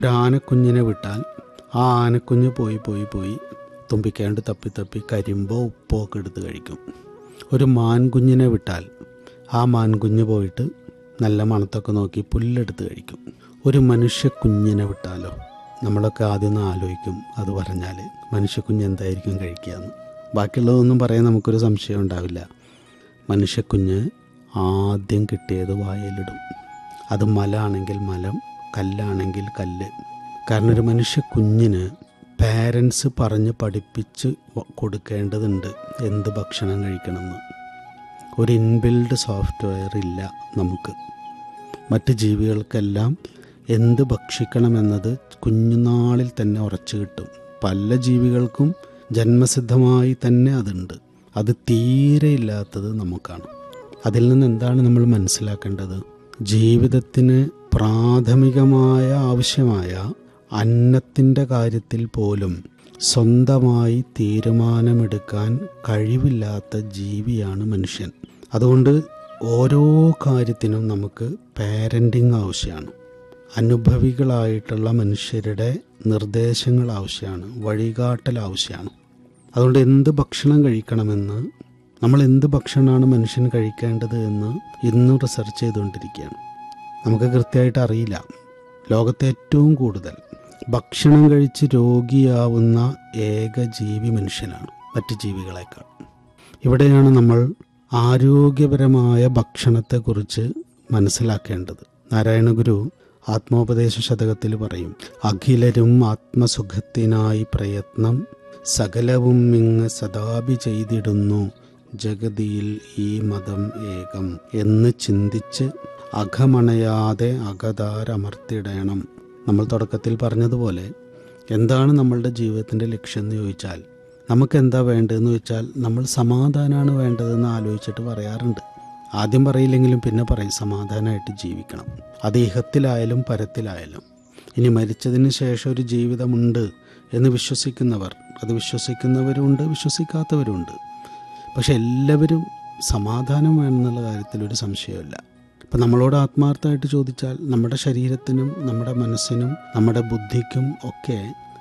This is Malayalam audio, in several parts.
ഒരു ആനക്കുഞ്ഞിനെ വിട്ടാൽ ആ ആനക്കുഞ്ഞ് പോയി പോയി പോയി തുമ്പിക്കാണ്ട് തപ്പി തപ്പി കരിമ്പോ ഉപ്പോ ഒക്കെ എടുത്ത് കഴിക്കും ഒരു മാൻകുഞ്ഞിനെ വിട്ടാൽ ആ മാൻകുഞ്ഞ് പോയിട്ട് നല്ല മണത്തൊക്കെ നോക്കി പുല്ലെടുത്ത് കഴിക്കും ഒരു മനുഷ്യ കുഞ്ഞിനെ വിട്ടാലോ നമ്മളൊക്കെ ആദ്യം ഒന്ന് ആലോചിക്കും അത് പറഞ്ഞാൽ മനുഷ്യക്കുഞ്ഞ് എന്തായിരിക്കും കഴിക്കുകയെന്ന് ബാക്കിയുള്ളതൊന്നും പറയാൻ നമുക്കൊരു സംശയം ഉണ്ടാവില്ല മനുഷ്യക്കുഞ്ഞ് ആദ്യം കിട്ടിയത് വായലിടും അത് മല ആണെങ്കിൽ മലം കല്ലാണെങ്കിൽ കല്ല് കാരണം ഒരു മനുഷ്യ കുഞ്ഞിന് പാരൻസ് പറഞ്ഞ് പഠിപ്പിച്ച് വ- കൊടുക്കേണ്ടതുണ്ട് എന്ത് ഭക്ഷണം കഴിക്കണമെന്ന് ഒരു ഇൻബിൽഡ് സോഫ്റ്റ്വെയർ ഇല്ല നമുക്ക് മറ്റ് ജീവികൾക്കെല്ലാം എന്ത് ഭക്ഷിക്കണമെന്നത് കുഞ്ഞുനാളിൽ തന്നെ ഉറച്ചു കിട്ടും പല ജീവികൾക്കും ജന്മസിദ്ധമായി തന്നെ അതുണ്ട് അത് തീരെ ഇല്ലാത്തത് നമുക്കാണ് അതിൽ നിന്ന് എന്താണ് നമ്മൾ മനസ്സിലാക്കേണ്ടത് ജീവിതത്തിന് പ്രാഥമികമായ ആവശ്യമായ അന്നത്തിൻ്റെ കാര്യത്തിൽ പോലും സ്വന്തമായി തീരുമാനമെടുക്കാൻ കഴിവില്ലാത്ത ജീവിയാണ് മനുഷ്യൻ അതുകൊണ്ട് ഓരോ കാര്യത്തിനും നമുക്ക് പാരൻറ്റിങ് ആവശ്യമാണ് അനുഭവികളായിട്ടുള്ള മനുഷ്യരുടെ നിർദ്ദേശങ്ങൾ ആവശ്യമാണ് വഴികാട്ടൽ ആവശ്യമാണ് അതുകൊണ്ട് എന്ത് ഭക്ഷണം കഴിക്കണമെന്ന് നമ്മൾ എന്ത് ഭക്ഷണമാണ് മനുഷ്യൻ കഴിക്കേണ്ടത് എന്ന് ഇന്നും റിസർച്ച് ചെയ്തുകൊണ്ടിരിക്കുകയാണ് നമുക്ക് കൃത്യമായിട്ട് അറിയില്ല ലോകത്തെ ഏറ്റവും കൂടുതൽ ഭക്ഷണം കഴിച്ച് രോഗിയാവുന്ന ഏക ജീവി മനുഷ്യനാണ് മറ്റ് ജീവികളെക്കാൾ ഇവിടെയാണ് നമ്മൾ ആരോഗ്യപരമായ ഭക്ഷണത്തെക്കുറിച്ച് മനസ്സിലാക്കേണ്ടത് നാരായണ ഗുരു ആത്മോപദേശ ശതകത്തിൽ പറയും അഖിലരും ആത്മസുഖത്തിനായി പ്രയത്നം സകലവും ഇങ്ങ് സദാപി ചെയ്തിടുന്നു ജഗതിയിൽ ഈ മതം ഏകം എന്ന് ചിന്തിച്ച് അഘമണയാതെ അകതാരമർത്തിടണം നമ്മൾ തുടക്കത്തിൽ പറഞ്ഞതുപോലെ എന്താണ് നമ്മളുടെ ജീവിതത്തിൻ്റെ ലക്ഷ്യം എന്ന് ചോദിച്ചാൽ നമുക്ക് എന്താ വേണ്ടതെന്ന് വെച്ചാൽ നമ്മൾ സമാധാനമാണ് വേണ്ടതെന്ന് ആലോചിച്ചിട്ട് പറയാറുണ്ട് ആദ്യം പറയില്ലെങ്കിലും പിന്നെ പറയും സമാധാനമായിട്ട് ജീവിക്കണം അത് ഇഹത്തിലായാലും പരത്തിലായാലും ഇനി മരിച്ചതിന് ശേഷം ഒരു ജീവിതമുണ്ട് എന്ന് വിശ്വസിക്കുന്നവർ അത് വിശ്വസിക്കുന്നവരുണ്ട് വിശ്വസിക്കാത്തവരുണ്ട് പക്ഷെ എല്ലാവരും സമാധാനം വേണമെന്നുള്ള കാര്യത്തിൽ ഒരു സംശയമില്ല ഇപ്പം നമ്മളോട് ആത്മാർത്ഥമായിട്ട് ചോദിച്ചാൽ നമ്മുടെ ശരീരത്തിനും നമ്മുടെ മനസ്സിനും നമ്മുടെ ബുദ്ധിക്കും ഒക്കെ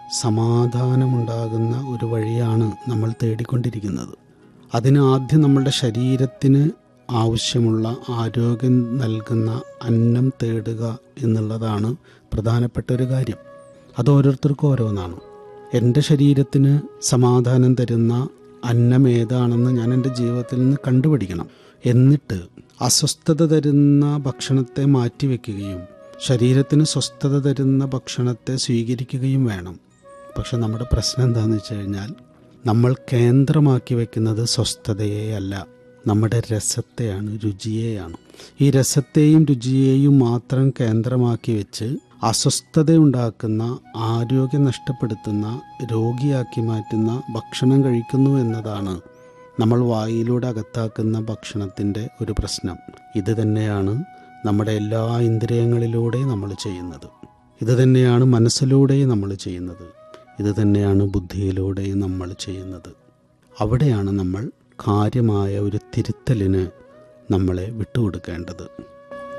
സമാധാനമുണ്ടാകുന്ന ഒരു വഴിയാണ് നമ്മൾ തേടിക്കൊണ്ടിരിക്കുന്നത് അതിന് ആദ്യം നമ്മളുടെ ശരീരത്തിന് ആവശ്യമുള്ള ആരോഗ്യം നൽകുന്ന അന്നം തേടുക എന്നുള്ളതാണ് പ്രധാനപ്പെട്ട ഒരു കാര്യം അത് ഓരോരുത്തർക്കും ഓരോന്നാണ് എൻ്റെ ശരീരത്തിന് സമാധാനം തരുന്ന അന്നം ഏതാണെന്ന് ഞാൻ എൻ്റെ ജീവിതത്തിൽ നിന്ന് കണ്ടുപിടിക്കണം എന്നിട്ട് അസ്വസ്ഥത തരുന്ന ഭക്ഷണത്തെ മാറ്റിവെക്കുകയും ശരീരത്തിന് സ്വസ്ഥത തരുന്ന ഭക്ഷണത്തെ സ്വീകരിക്കുകയും വേണം പക്ഷെ നമ്മുടെ പ്രശ്നം എന്താണെന്ന് വെച്ച് കഴിഞ്ഞാൽ നമ്മൾ കേന്ദ്രമാക്കി വെക്കുന്നത് സ്വസ്ഥതയെ അല്ല നമ്മുടെ രസത്തെയാണ് രുചിയെയാണ് ഈ രസത്തെയും രുചിയെയും മാത്രം കേന്ദ്രമാക്കി വെച്ച് അസ്വസ്ഥതയുണ്ടാക്കുന്ന ആരോഗ്യം നഷ്ടപ്പെടുത്തുന്ന രോഗിയാക്കി മാറ്റുന്ന ഭക്ഷണം കഴിക്കുന്നു എന്നതാണ് നമ്മൾ വായിലൂടെ അകത്താക്കുന്ന ഭക്ഷണത്തിൻ്റെ ഒരു പ്രശ്നം ഇത് തന്നെയാണ് നമ്മുടെ എല്ലാ ഇന്ദ്രിയങ്ങളിലൂടെയും നമ്മൾ ചെയ്യുന്നത് ഇത് തന്നെയാണ് മനസ്സിലൂടെയും നമ്മൾ ചെയ്യുന്നത് ഇത് തന്നെയാണ് ബുദ്ധിയിലൂടെയും നമ്മൾ ചെയ്യുന്നത് അവിടെയാണ് നമ്മൾ കാര്യമായ ഒരു തിരുത്തലിന് നമ്മളെ വിട്ടുകൊടുക്കേണ്ടത്